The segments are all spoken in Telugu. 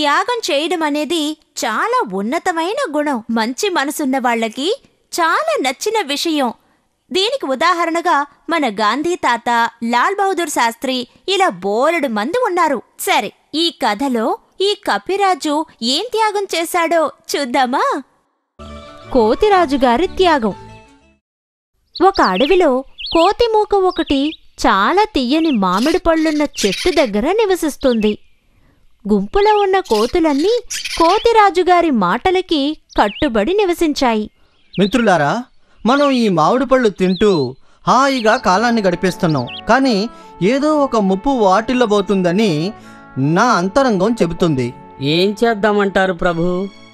త్యాగం చేయడం అనేది చాలా ఉన్నతమైన గుణం మంచి మనసున్న వాళ్ళకి చాలా నచ్చిన విషయం దీనికి ఉదాహరణగా మన గాంధీ తాత లాల్ బహదూర్ శాస్త్రి ఇలా బోలెడు మంది ఉన్నారు సరే ఈ కథలో ఈ కపిరాజు ఏం త్యాగం చేశాడో చూద్దామా కోతిరాజుగారి త్యాగం ఒక అడవిలో కోతిమూక ఒకటి చాలా తియ్యని మామిడి పళ్ళున్న చెట్టు దగ్గర నివసిస్తుంది గుంపులో ఉన్న కోతులన్నీ కోతిరాజుగారి మాటలకి కట్టుబడి నివసించాయి మిత్రులారా మనం ఈ మామిడి పళ్ళు తింటూ హాయిగా కాలాన్ని గడిపేస్తున్నాం కానీ ఏదో ఒక ముప్పు వాటిల్లబోతుందని నా అంతరంగం చెబుతుంది ఏం చేద్దామంటారు ప్రభు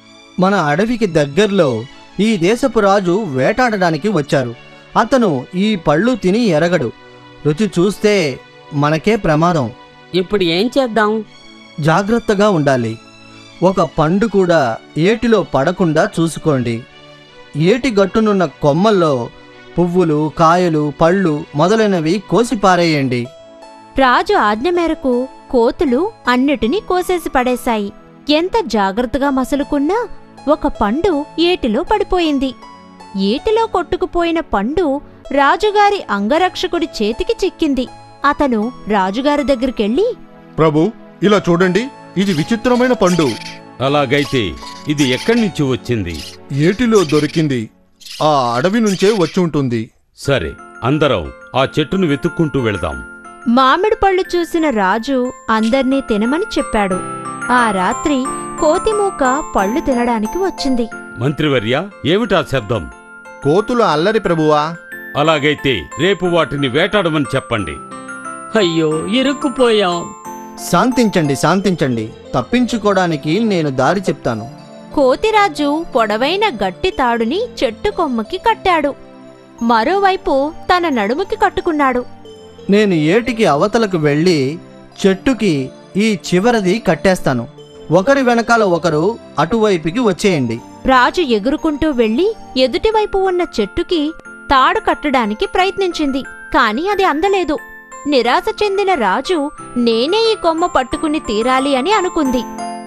మన అడవికి దగ్గరలో ఈ దేశపు రాజు వేటాడడానికి వచ్చారు అతను ఈ పళ్ళు తిని ఎరగడు రుచి చూస్తే మనకే ప్రమాదం ఇప్పుడు ఏం చేద్దాం జాగ్రత్తగా ఉండాలి ఒక పండు కూడా ఏటిలో పడకుండా చూసుకోండి ఏటి గట్టునున్న కొమ్మల్లో పువ్వులు కాయలు పళ్ళు మొదలైనవి కోసి పారేయండి రాజు ఆజ్ఞ మేరకు కోతులు అన్నిటినీ కోసేసి పడేశాయి ఎంత జాగ్రత్తగా మసలుకున్నా ఒక పండు ఏటిలో పడిపోయింది ఏటిలో కొట్టుకుపోయిన పండు రాజుగారి అంగరక్షకుడి చేతికి చిక్కింది అతను రాజుగారి దగ్గరికెళ్ళి ప్రభు ఇలా చూడండి ఇది విచిత్రమైన పండు అలాగైతే ఇది ఎక్కడి నుంచి వచ్చింది ఏటిలో దొరికింది ఆ అడవి నుంచే వచ్చి ఉంటుంది సరే అందరం ఆ చెట్టును వెతుక్కుంటూ వెళదాం మామిడి పళ్ళు చూసిన రాజు అందర్నీ తినమని చెప్పాడు ఆ రాత్రి కోతిమూక పళ్ళు తినడానికి వచ్చింది మంత్రివర్య ఏమిటా శబ్దం కోతుల అల్లరి ప్రభువా అలాగైతే రేపు వాటిని వేటాడమని చెప్పండి అయ్యో ఇరుక్కుపోయాం శాంతించండి శాంతించండి తప్పించుకోవడానికి నేను దారి చెప్తాను కోతిరాజు పొడవైన గట్టి తాడుని చెట్టు కొమ్మకి కట్టాడు మరోవైపు తన నడుముకి కట్టుకున్నాడు నేను ఏటికి అవతలకు వెళ్ళి చెట్టుకి ఈ చివరిది కట్టేస్తాను ఒకరి వెనకాల ఒకరు అటువైపుకి వచ్చేయండి రాజు ఎగురుకుంటూ వెళ్లి ఎదుటివైపు ఉన్న చెట్టుకి తాడు కట్టడానికి ప్రయత్నించింది కాని అది అందలేదు నిరాశ చెందిన రాజు నేనే ఈ కొమ్మ పట్టుకుని తీరాలి అని అనుకుంది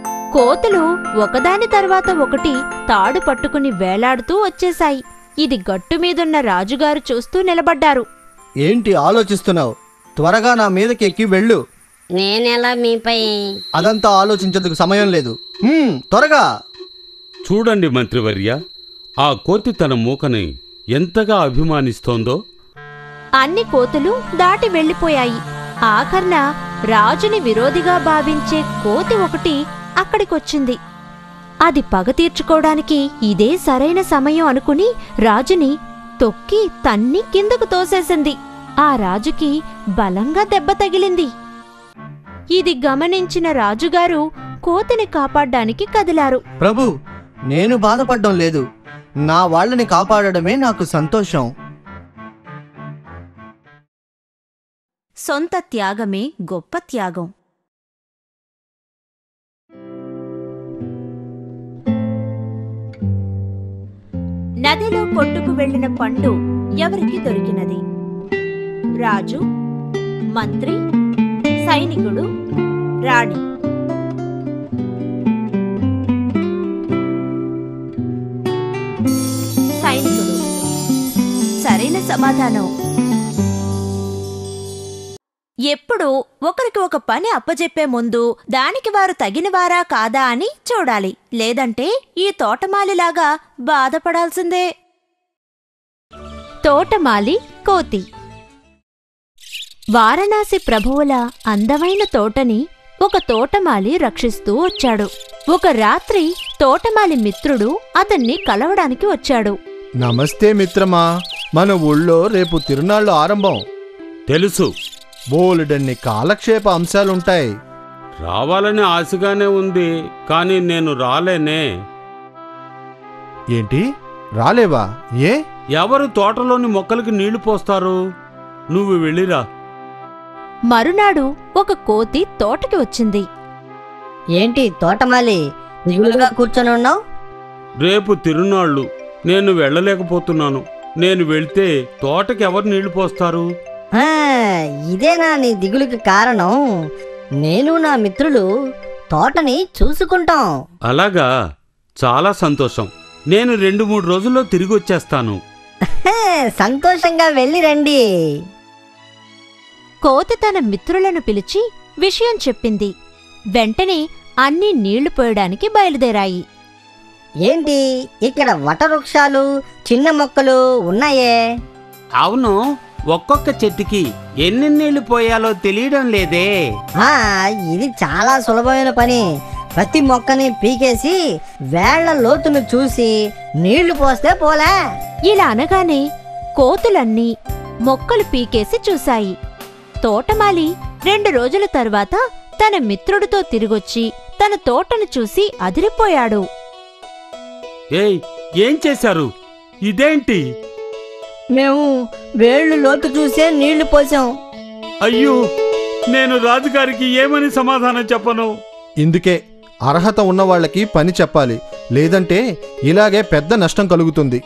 కోతులు ఒకదాని తర్వాత ఒకటి తాడు పట్టుకుని వేలాడుతూ వచ్చేశాయి ఇది గట్టు మీదున్న రాజుగారు చూస్తూ నిలబడ్డారు ఏంటి ఆలోచిస్తున్నావు త్వరగా నా మీదకి ఎక్కి వెళ్ళు నేనెలా మీపై అదంతా ఆలోచించేందుకు సమయం లేదు హ్మ్, త్వరగా చూడండి మంత్రివర్య ఆ కోతి తన మూకని ఎంతగా అభిమానిస్తోందో అన్ని కోతులు దాటి వెళ్లిపోయాయి ఆఖర్న రాజుని విరోధిగా భావించే కోతి ఒకటి అక్కడికొచ్చింది అది పగ తీర్చుకోవడానికి ఇదే సరైన సమయం అనుకుని రాజుని తొక్కి తన్ని కిందకు తోసేసింది ఆ రాజుకి బలంగా దెబ్బ తగిలింది ఇది గమనించిన రాజుగారు కోతిని కాపాడ్డానికి కదిలారు ప్రభు నేను బాధపడడం లేదు నా వాళ్ళని కాపాడడమే నాకు సంతోషం సొంత త్యాగమే గొప్ప త్యాగం నదిలో కొట్టుకు వెళ్లిన పండు ఎవరికి దొరికినది రాజు మంత్రి సైనికుడు రాణి సైనికుడు సరైన సమాధానం ఎప్పుడు ఒకరికి ఒక పని అప్పజెప్పే ముందు దానికి వారు తగినవారా కాదా అని చూడాలి లేదంటే ఈ తోటమాలిలాగా బాధపడాల్సిందే తోటమాలి కోతి వారణాసి ప్రభువుల అందమైన తోటని ఒక తోటమాలి రక్షిస్తూ వచ్చాడు ఒక రాత్రి తోటమాలి మిత్రుడు అతన్ని కలవడానికి వచ్చాడు నమస్తే మిత్రమా మన ఊళ్ళో రేపు తిరునాళ్ళు ఆరంభం తెలుసు బోలెడన్ని కాలక్షేప అంశాలుంటాయి రావాలని ఆశగానే ఉంది కానీ నేను రాలేనే ఏంటి రాలేవా ఏ ఎవరు తోటలోని మొక్కలకి నీళ్లు పోస్తారు నువ్వు వెళ్ళిరా మరునాడు ఒక కోతి తోటకి వచ్చింది ఏంటి తోటమాలి దిగులుగా కూర్చొని ఉన్నావు రేపు తిరునాళ్ళు నేను వెళ్ళలేకపోతున్నాను నేను వెళ్తే తోటకి ఎవరు నీళ్లు పోస్తారు ఇదేనా నీ దిగులుకి కారణం నేను నా మిత్రులు తోటని చూసుకుంటాం అలాగా చాలా సంతోషం నేను రెండు మూడు రోజుల్లో తిరిగి వచ్చేస్తాను హే, సంతోషంగా వెళ్ళి రండి కోతి తన మిత్రులను పిలిచి విషయం చెప్పింది వెంటనే అన్నీ నీళ్లు పోయడానికి బయలుదేరాయి ఏంటి ఇక్కడ వటవృక్షాలు చిన్న మొక్కలు ఉన్నాయే అవును ఒక్కొక్క చెట్టుకి ఎన్ని నీళ్లు పోయాలో తెలియడం లేదే ఆ ఇది చాలా సులభమైన పని ప్రతి మొక్కని పీకేసి వేళ్ల లోతును చూసి నీళ్లు పోస్తే పోలే ఇలా అనగానే కోతులన్నీ మొక్కలు పీకేసి చూశాయి తోటమాలి రెండు రోజుల తరువాత తన మిత్రుడితో తిరిగొచ్చి తన తోటను చూసి అదిరిపోయాడు ఏయ్ ఏం చేశారు ఇదేంటి మేము వేళ్ళు లోతు చూసే నీళ్లు పోసాం అయ్యో నేను రాజుగారికి ఏమని సమాధానం చెప్పను ఇందుకే అర్హత ఉన్న వాళ్ళకి పని చెప్పాలి లేదంటే ఇలాగే పెద్ద నష్టం కలుగుతుంది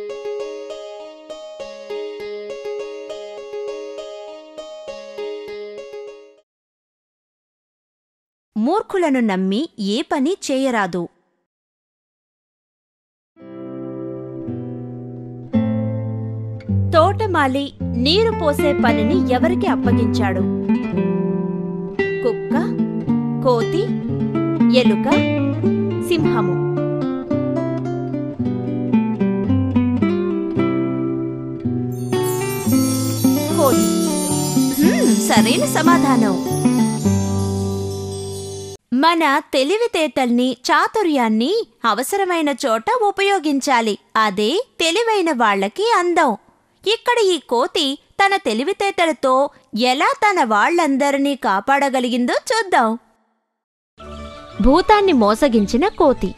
మూర్ఖులను నమ్మి ఏ పని చేయరాదు తోటమాలి నీరు పోసే పనిని ఎవరికి అప్పగించాడు కుక్క కోతి ఎలుక సింహము కోతి హ్మ్, సరైన సమాధానం మన తెలివితేటల్ని చాతుర్యాన్ని అవసరమైన చోట ఉపయోగించాలి అదే తెలివైన వాళ్ళకి అందం ఇక్కడ ఈ కోతి తన తెలివితేటలతో ఎలా తన వాళ్ళందరినీ కాపాడగలిగిందో చూద్దాం భూతాన్ని మోసగించిన కోతి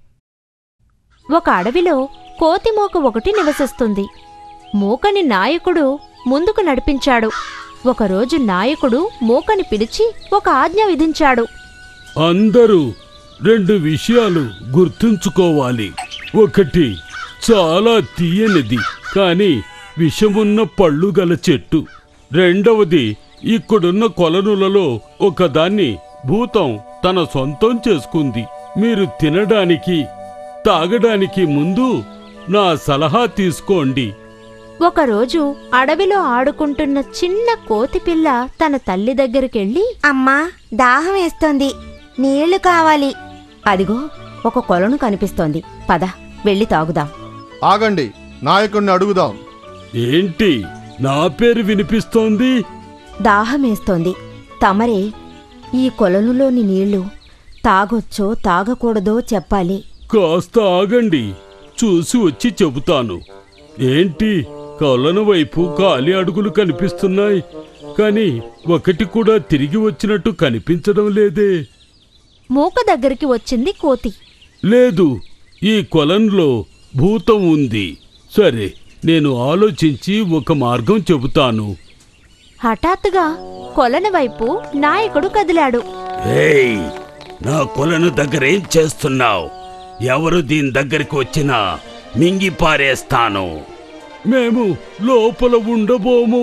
ఒక అడవిలో కోతి మూక ఒకటి నివసిస్తుంది మూకని నాయకుడు ముందుకు నడిపించాడు ఒకరోజు నాయకుడు మూకని పిలిచి ఒక ఆజ్ఞ విధించాడు అందరూ రెండు విషయాలు గుర్తుంచుకోవాలి ఒకటి చాలా తీయనిది కాని విషమున్న పళ్ళు గల చెట్టు రెండవది ఇక్కడున్న కొలనులలో ఒకదాన్ని భూతం తన సొంతం చేసుకుంది మీరు తినడానికి తాగడానికి ముందు నా సలహా తీసుకోండి ఒకరోజు అడవిలో ఆడుకుంటున్న చిన్న కోతిపిల్ల తన తల్లి దగ్గరికెళ్ళి అమ్మా దాహం వేస్తోంది నీళ్లు కావాలి అదిగో ఒక కొలను కనిపిస్తోంది పద వెళ్ళి తాగుదాం ఆగండి నాయకుడిని అడుగుదాం ఏంటి నా పేరు వినిపిస్తోంది దాహం వేస్తోంది తమరే ఈ కొలనులోని నీళ్లు తాగొచ్చో తాగకూడదో చెప్పాలి కాస్త ఆగండి చూసి వచ్చి చెబుతాను ఏంటి కొలను వైపు ఖాళీ అడుగులు కనిపిస్తున్నాయి కానీ ఒకటి కూడా తిరిగి వచ్చినట్టు కనిపించడం లేదే మూక దగ్గరికి వచ్చింది కోతి లేదు ఈ కొలంలో భూతం ఉంది సరే నేను ఆలోచించి ఒక మార్గం చెబుతాను హఠాత్తుగా కొలను వైపు నాయకుడు కదిలాడు ఏయ్ నా కొలను దగ్గరేం చేస్తున్నావు ఎవరు దీని దగ్గరికి వచ్చినా మింగి పారేస్తాను మేము లోపల ఉండబోము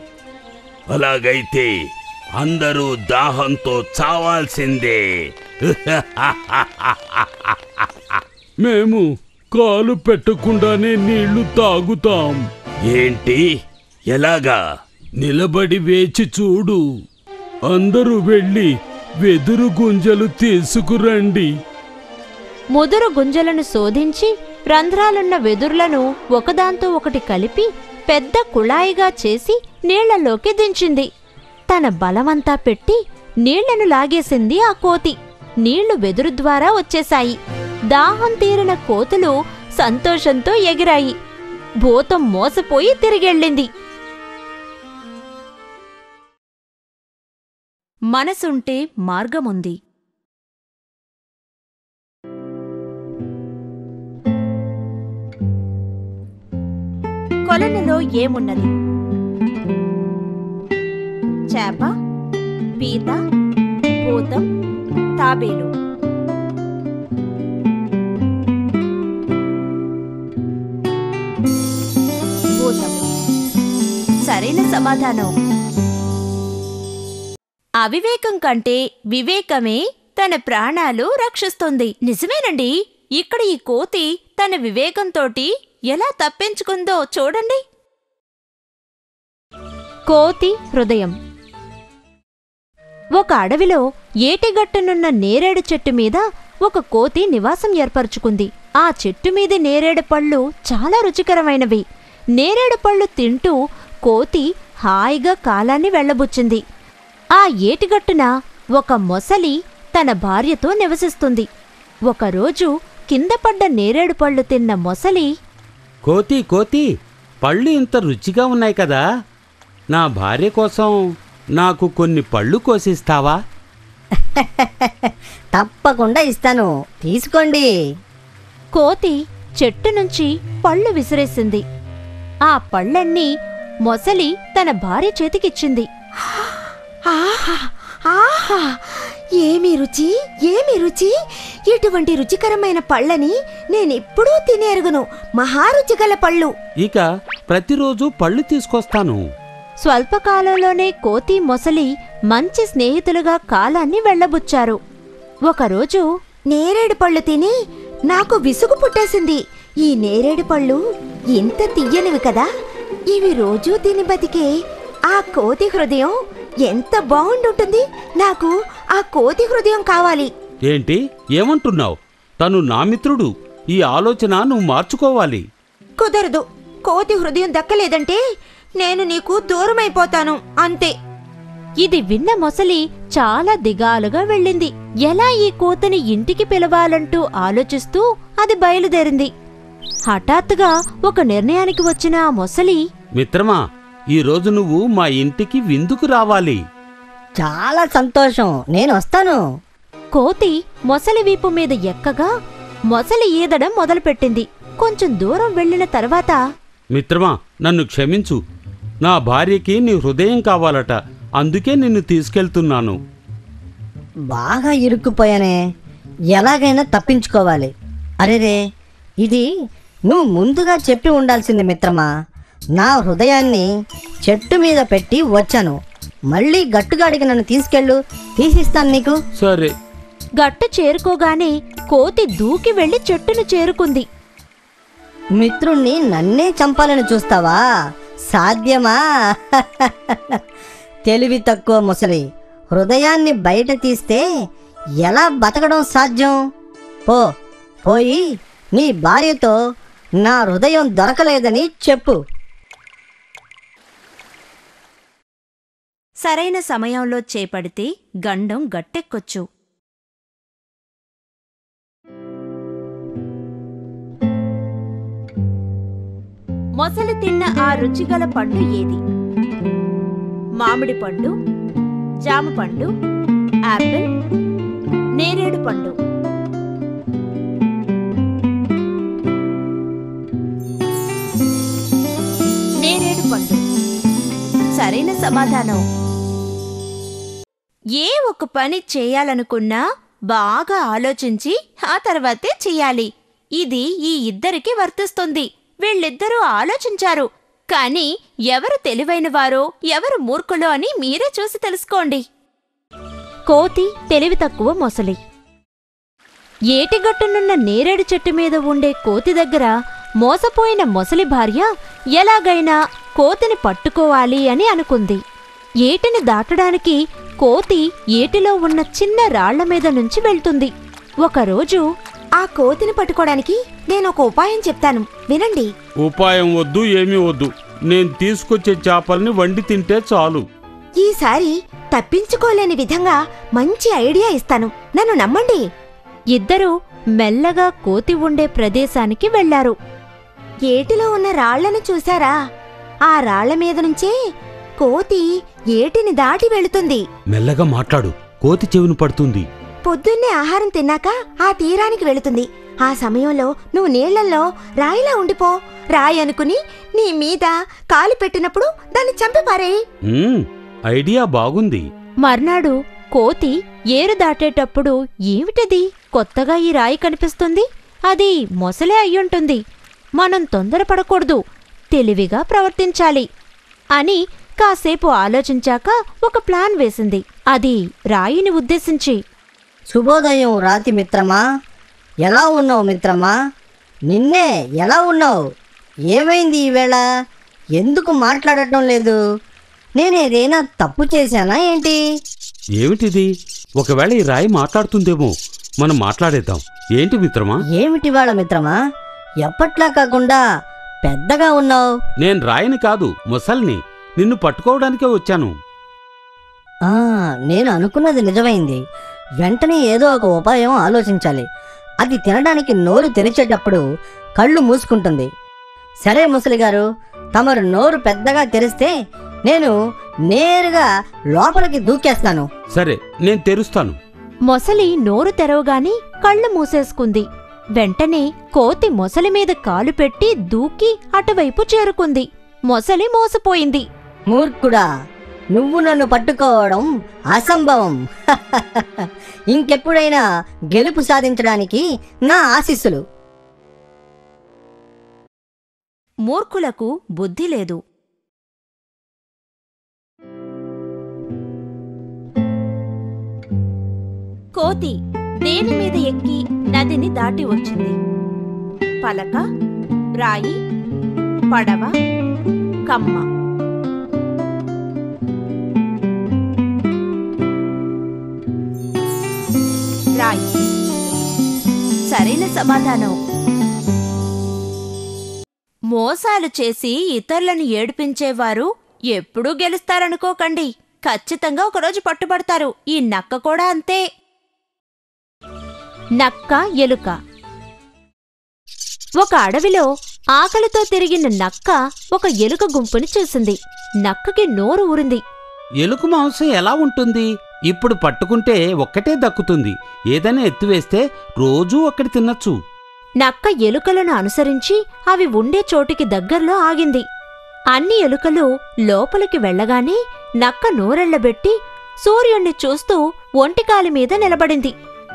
అలాగైతే అందరూ దాహంతో చావాల్సిందే మేము కాలు పెట్టకుండానే నీళ్లు తాగుతాం ఏంటి ఎలాగా నిలబడి వేచి చూడు అందరూ వెళ్ళి వెదురు గుంజలు తీసుకురండి ముదురు గుంజలను శోధించి రంధ్రాలున్న వెదుర్లను ఒకదాంతో ఒకటి కలిపి పెద్ద కుళాయిగా చేసి నీళ్లలోకి దించింది తన బలమంతా పెట్టి నీళ్లను లాగేసింది ఆ కోతి నీళ్లు వెదురు ద్వారా వచ్చేశాయి దాహం తీరిన కోతులు సంతోషంతో ఎగిరాయి భూతం మోసపోయి తిరిగెళ్ళింది మనసుంటే మార్గముంది కొలనులో ఏమున్నది చేప పీత భూతం తాబేలు భూతం సరైన సమాధానం అవివేకం కంటే వివేకమే తన ప్రాణాలు రక్షిస్తుంది నిజమేనండి ఇక్కడ ఈ కోతి తన వివేకంతోటి ఎలా తప్పించుకుందో చూడండి కోతి హృదయం ఒక అడవిలో ఏటిగట్టునున్న నేరేడు చెట్టు మీద ఒక కోతి నివాసం ఏర్పరచుకుంది ఆ చెట్టు మీది నేరేడు పళ్ళు చాలా రుచికరమైనవి నేరేడు పళ్ళు తింటూ కోతి హాయిగా కాలాన్ని వెళ్ళబుచ్చింది ఆ ఏటిగట్టున ఒక మొసలి తన భార్యతో నివసిస్తుంది ఒకరోజు కింద పడ్డ నేరేడు పళ్ళు తిన్న మొసలి కోతి కోతి పళ్ళు ఇంత రుచిగా ఉన్నాయి కదా నా భార్య కోసం నాకు కొన్ని పళ్ళు కోసిస్తావా తప్పకుండా ఇస్తాను తీసుకోండి కోతి చెట్టు నుంచి పళ్ళు విసిరేసింది ఆ పళ్ళన్నీ మొసలి తన భార్య చేతికిచ్చింది ఆహా ఆహా ఏమి రుచి ఏమి రుచి ఇటువంటి రుచికరమైన పళ్ళని నేనెప్పుడూ తినేరుగును మహారుచిగల పళ్ళు ఇక ప్రతిరోజు పళ్ళు తీసుకొస్తాను స్వల్పకాలంలోనే కోతి మొసలి మంచి స్నేహితులుగా కాలాన్ని వెళ్ళబుచ్చారు ఒకరోజు నేరేడు పళ్ళు తిని నాకు విసుగు పుట్టేసింది ఈ నేరేడు పళ్ళు ఇంత తియ్యనివి కదా ఇవి రోజూ తిని బతికే ఆ కోతి హృదయం ఎంత బాగుండుంటుంది నాకు ఆ కోతి హృదయం కావాలి ఏంటి ఏమంటున్నావు తను నా మిత్రుడు ఈ ఆలోచన నువ్వు మార్చుకోవాలి కుదరదు కోతి హృదయం దక్కలేదంటే నేను నీకు దూరమైపోతాను అంతే ఇది విన్న మొసలి చాలా దిగాలుగా వెళ్ళింది ఎలా ఈ కోతిని ఇంటికి పిలవాలంటూ ఆలోచిస్తూ అది బయలుదేరింది హఠాత్తుగా ఒక నిర్ణయానికి వచ్చిన ఆ మొసలి మిత్రమా ఈ రోజు నువ్వు మా ఇంటికి విందుకు రావాలి చాలా సంతోషం నేను వస్తాను కోతి మొసలి వీపు మీద ఎక్కగా మొసలి ఈదడం మొదలుపెట్టింది కొంచెం దూరం వెళ్ళిన తర్వాత మిత్రమా నన్ను క్షమించు నా భార్యకి నీ హృదయం కావాలట అందుకే నిన్ను తీసుకెళ్తున్నాను బాగా ఇరుక్కుపోయానే ఎలాగైనా తప్పించుకోవాలి అరేరే ఇది నువ్వు ముందుగా చెప్పి ఉండాల్సింది మిత్రమా నా హృదయాన్ని చెట్టు మీద పెట్టి వచ్చాను మళ్ళీ గట్టుగా అడిగి నన్ను తీసుకెళ్ళు తీసిస్తాను నీకు సరే గట్టు చేరుకోగానే కోతి దూకి వెళ్లి చెట్టును చేరుకుంది మిత్రుణ్ణి నన్నే చంపాలని చూస్తావా సాధ్యమా తెలివి తక్కువ ముసలి హృదయాన్ని బయట తీస్తే ఎలా బతకడం సాధ్యం పో పోయి నీ భార్యతో నా హృదయం దొరకలేదని చెప్పు సరైన సమయంలో చేపడితే గండం గట్టెక్కొచ్చు మొసలి తిన్న ఆ రుచిగల పండు ఏది మామిడి పండు జామ పండు యాపిల్ నేరేడు పండు నేరేడు పండు సరైన సమాధానం ఏ ఒక పని చేయాలనుకున్నా బాగా ఆలోచించి ఆ తర్వాతే చెయ్యాలి ఇది ఈ ఇద్దరికి వర్తిస్తుంది వీళ్ళిద్దరూ ఆలోచించారు కానీ ఎవరు తెలివైనవారో ఎవరు మూర్ఖులో అని మీరే చూసి తెలుసుకోండి కోతి తెలివి తక్కువ మొసలి ఏటిగట్టునున్న నేరేడు చెట్టు మీద ఉండే కోతి దగ్గర మోసపోయిన మొసలి భార్య ఎలాగైనా కోతిని పట్టుకోవాలి అని అనుకుంది ఏటిని దాటడానికి కోతి ఏటిలో ఉన్న చిన్న రాళ్ల మీద నుంచి వెళ్తుంది ఒకరోజు ఆ కోతిని పట్టుకోవడానికి నేను ఒక ఉపాయం చెప్తాను వినండి ఉపాయం వద్దు ఏమీ వద్దు నేను తీసుకొచ్చే చేపల్ని వండి తింటే చాలు ఈసారి తప్పించుకోలేని విధంగా మంచి ఐడియా ఇస్తాను నన్ను నమ్మండి ఇద్దరూ మెల్లగా కోతి ఉండే ప్రదేశానికి వెళ్లారు ఏటిలో ఉన్న రాళ్లను చూశారా ఆ రాళ్ల మీద నుంచే కోతి ఏటిని దాటి వెళుతుంది మెల్లగా మాట్లాడు కోతి చెవిని పడుతుంది పొద్దున్నే ఆహారం తిన్నాక ఆ తీరానికి వెళుతుంది ఆ సమయంలో నువ్వు నీళ్లలో రాయిలా ఉండిపో రాయి అనుకుని నీ మీద కాలు పెట్టినప్పుడు దాన్ని చంపి పారేయ్ మ్మ్, ఐడియా బాగుంది మర్నాడు కోతి ఏరు దాటేటప్పుడు ఏమిటిది కొత్తగా ఈ రాయి కనిపిస్తుంది అది మొసలే అయ్యుంటుంది మనం తొందరపడకూడదు తెలివిగా ప్రవర్తించాలి అని కాసేపు ఆలోచించాక ఒక ప్లాన్ వేసింది అది రాయిని ఉద్దేశించి శుభోదయం రాతి మిత్రమా ఎలా ఉన్నావు మిత్రమా నిన్నే ఎలా ఉన్నావు ఏమైంది ఈవేళ ఎందుకు మాట్లాడటం లేదు నేనేదైనా తప్పు చేశానా ఏంటి ఏమిటిది ఒకవేళ ఈ రాయి మాట్లాడుతుందేమో మనం మాట్లాడేద్దాం ఏంటి మిత్రమా ఏమిటి వాళ్ళ మిత్రమా ఎప్పట్లా కాకుండా పెద్దగా ఉన్నావు నేను రాయిని కాదు ముసల్ని నిన్ను పట్టుకోవడానికే వచ్చాను ఆ, నేను అనుకున్నది నిజమైంది వెంటనే ఏదో ఒక ఉపాయం ఆలోచించాలి అది తినడానికి నోరు తెరిచేటప్పుడు కళ్ళు మూసుకుంటుంది సరే ముసలి గారు తమరు నోరు పెద్దగా తెరిస్తే నేను నేరుగా లోపలికి దూకేస్తాను సరే నేను తెరుస్తాను మొసలి నోరు తెరవగాని కళ్ళు మూసేసుకుంది వెంటనే కోతి మొసలి మీద కాలు పెట్టి దూకి అటువైపు చేరుకుంది మొసలి మోసపోయింది మూర్ఖుడా నువ్వు నన్ను పట్టుకోవడం అసంభవం ఇంకెప్పుడైనా గెలుపు సాధించడానికి నా ఆశీస్సులు మూర్ఖులకు బుద్ధి లేదు కోతి దేని మీద ఎక్కి నదిని దాటి వచ్చింది పలక రాయి పడవ కమ్మ రాయి సరైన సమాధానం మోసాలు చేసి ఇతరులను ఏడిపించేవారు ఎప్పుడూ గెలుస్తారనుకోకండి ఖచ్చితంగా ఒకరోజు పట్టుబడతారు ఈ నక్క కూడా అంతే నక్క ఎలుక ఒక అడవిలో ఆకలితో తిరిగిన నక్క ఒక ఎలుక గుంపుని చూసింది నక్కకి నోరు ఊరింది ఎలుక మాంసం ఎలా ఉంటుంది ఇప్పుడు పట్టుకుంటే ఒక్కటే దక్కుతుంది ఏదైనా ఎత్తివేస్తే రోజూ ఒక్కటి తినచ్చు నక్క ఎలుకలను అనుసరించి అవి ఉండే చోటికి దగ్గర్లో ఆగింది అన్ని ఎలుకలు లోపలికి వెళ్ళగానే నక్క నోరెళ్లబెట్టి సూర్యుణ్ణి చూస్తూ ఒంటికాలి మీద నిలబడింది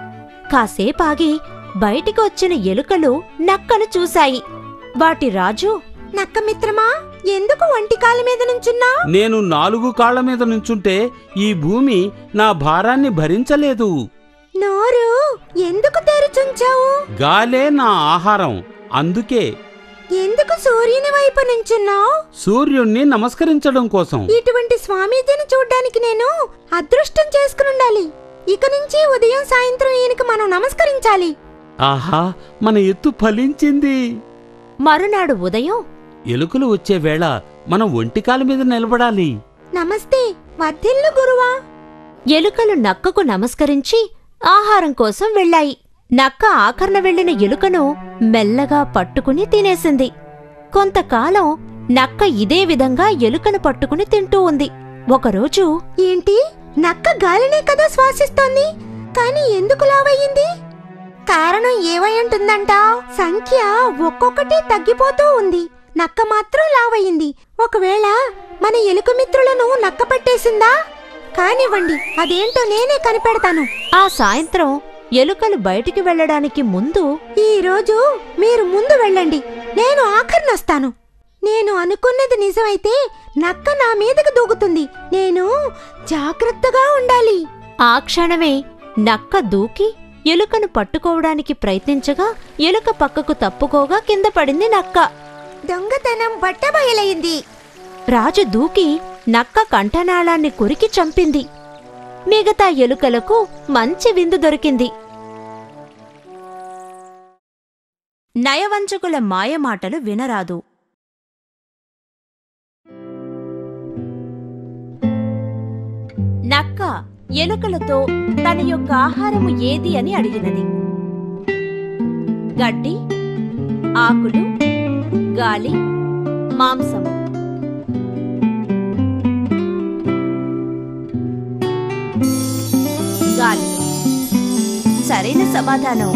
కాసేపాగి బయటికి వచ్చిన ఎలుకలు నక్కను చూశాయి వాటి రాజు నక్క మిత్రమా ఎందుకు ఒంటికాల మీద నుంచున్నా నేను నాలుగు కాళ్ల మీద నుంచుంటే ఈ భూమి నా భారాన్ని భరించలేదు నోరు ఎందుకు తెరుచుంచావు గాలే నా ఆహారం అందుకే ఎందుకు సూర్యుని వైపు నుంచున్నావు సూర్యుణ్ణి నమస్కరించడం కోసం ఇటువంటి స్వామీజీని చూడ్డానికి నేను అదృష్టం చేసుకుని ఉండాలి ఇక నుంచి ఉదయం సాయంత్రం ఈయనకి మనం నమస్కరించాలి ఆహా మన ఎత్తు ఫలించింది మరునాడు ఉదయం ఎలుకలు వచ్చే వేళ మనం ఒంటికాల మీద నిలబడాలి నమస్తే వర్ధిల్లు గురువా ఎలుకలు నక్కకు నమస్కరించి ఆహారం కోసం వెళ్ళాయి నక్క ఆఖరణ వెళ్లిన ఎలుకను మెల్లగా పట్టుకుని తినేసింది కొంతకాలం నక్క ఇదే విధంగా ఎలుకను పట్టుకుని తింటూ ఉంది ఒకరోజు ఏంటి నక్క గాలినే కదా శ్వాసిస్తోంది కానీ ఎందుకు లావయ్యింది కారణం ఏమై ఉంటుందంట సంఖ్య ఒక్కొక్కటి తగ్గిపోతూ ఉంది నక్క మాత్రం లావయ్యింది ఒకవేళ మన ఎలుక మిత్రులను నక్క పట్టేసిందా కానివ్వండి అదేంటో నేనే కనిపెడతాను ఆ సాయంత్రం ఎలుకలు బయటికి వెళ్ళడానికి ముందు ఈ రోజు మీరు ముందు వెళ్ళండి నేను ఆఖరినొస్తాను నేను అనుకున్నది నిజమైతే నక్క నా మీదకు దూకుతుంది నేను జాగ్రత్తగా ఉండాలి ఆ క్షణమే నక్క దూకి ఎలుకను పట్టుకోవడానికి ప్రయత్నించగా ఎలుక పక్కకు తప్పుకోగా కింద పడింది నక్క దొంగతనం బట్టబయలైంది రాజు దూకి నక్క కంఠనాళాన్ని కొరికి చంపింది మిగతా ఎలుకలకు మంచి విందు దొరికింది నయవంచకుల మాయమాటలు వినరాదు నక్క ఎలుకలతో తన యొక్క ఆహారము ఏది అని అడిగినది గడ్డి ఆకులు గాలి మాంసము గాలి సరైన సమాధానం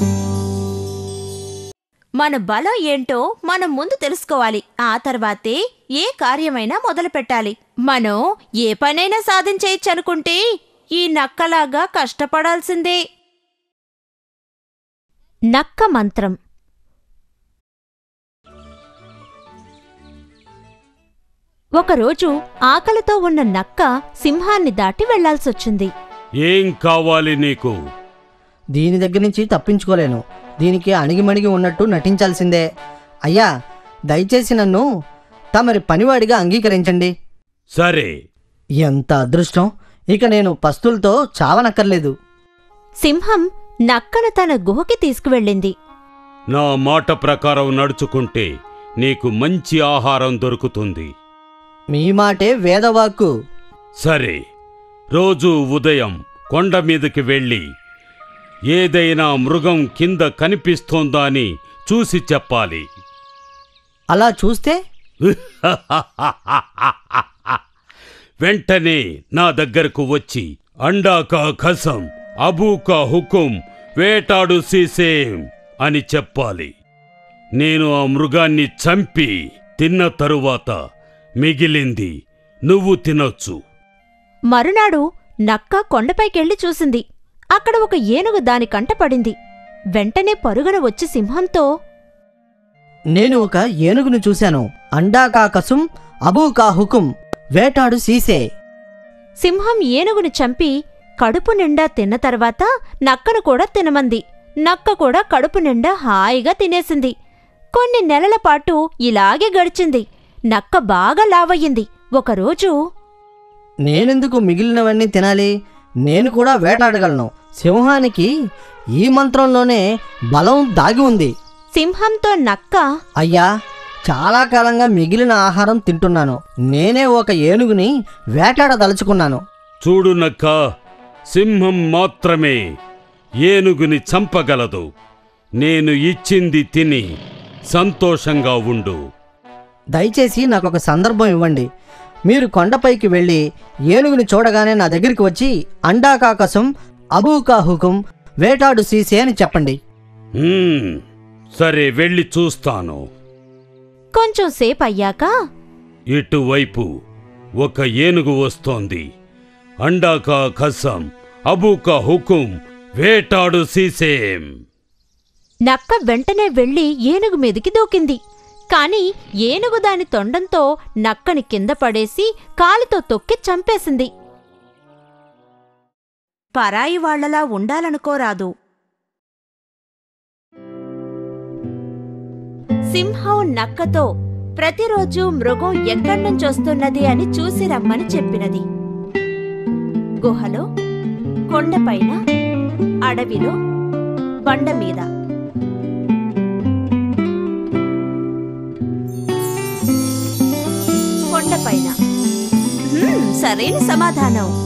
మన బలం ఏంటో మనం ముందు తెలుసుకోవాలి ఆ తర్వాతే ఏ కార్యమైనా మొదలు పెట్టాలి మనం ఏ పనైనా సాధించేయచ్చు అనుకుంటే ఈ నక్కలాగా కష్టపడాల్సిందే నక్క మంత్రం ఒకరోజు ఆకలితో ఉన్న నక్క సింహాన్ని దాటి వెళ్లాల్సొచ్చింది ఏం కావాలి నీకు దీని దగ్గర నుంచి తప్పించుకోలేను దీనికి అణిగిమణిగి ఉన్నట్టు నటించాల్సిందే అయ్యా దయచేసి నన్ను తమరి పనివాడిగా అంగీకరించండి సరే ఎంత అదృష్టం ఇక నేను పస్తులతో చావనక్కర్లేదు సింహం నక్కను తన గుహకి తీసుకువెళ్ళింది నా మాట ప్రకారం నడుచుకుంటే నీకు మంచి ఆహారం దొరుకుతుంది మీ మాటే వేదవాక్కు సరే రోజు ఉదయం కొండ మీదకి వెళ్ళి ఏదైనా మృగం కింద కనిపిస్తోందా అని చూసి చెప్పాలి అలా చూస్తే వెంటనే నా దగ్గరకు వచ్చి అండాకా ఖసం అబూకా హుకుం వేటాడు సీసేం అని చెప్పాలి నేను ఆ మృగాన్ని చంపి తిన్న తరువాత మిగిలింది నువ్వు తినొచ్చు మరునాడు నక్క కొండపైకెళ్ళి చూసింది అక్కడ ఒక ఏనుగు దాని కంట పడింది వెంటనే పరుగున వచ్చి సింహంతో నేను ఒక ఏనుగును చూశాను అండాకా కసుం అబూకా హుకుం వేటాడు సీసే సింహం ఏనుగుని చంపి కడుపు నిండా తిన్న తర్వాత నక్కను కూడా తినమంది నక్క కూడా కడుపు నిండా హాయిగా తినేసింది కొన్ని నెలల పాటు ఇలాగే గడిచింది నక్క బాగా లావయ్యింది ఒకరోజు నేనెందుకు మిగిలినవన్నీ తినాలి నేను కూడా వేటాడగలను సింహానికి ఈ మంత్రంలోనే బలం దాగి ఉంది సింహంతో నక్క అయ్యా చాలా కాలంగా మిగిలిన ఆహారం తింటున్నాను నేనే ఒక ఏనుగుని వేటాడదలుచుకున్నాను చూడు నక్క సింహం మాత్రమే ఏనుగుని చంపగలదు నేను ఇచ్చింది తిని సంతోషంగా ఉండు దయచేసి నాకు ఒక సందర్భం ఇవ్వండి మీరు కొండపైకి వెళ్ళి ఏనుగుని చూడగానే నా దగ్గరికి వచ్చి అండాకాకసం అబూకా హుకుం వేటాడు సీసే అని చెప్పండి హ్మ్, సరే వెళ్ళి చూస్తాను కొంచెం సేపయ్యాక ఇటువైపు ఒక ఏనుగు వస్తోంది అండాకా ఖసం అబూకా హుకుం వేటాడు సీసేం నక్క వెంటనే వెళ్లి ఏనుగు మీదికి దూకింది కాని ఏనుగు దాని తొండంతో నక్కని కింద పడేసి కాలితో తొక్కి చంపేసింది పరాయి వాళ్లలా ఉండాలనుకోరాదు సింహం నక్కతో ప్రతిరోజు మృగం ఎక్కడ్నుంచొస్తున్నది అని చూసి రమ్మని చెప్పినది గుహలో కొండపైన అడవిలో బండ మీద కొండపైన హ్మ్, సరైన సమాధానం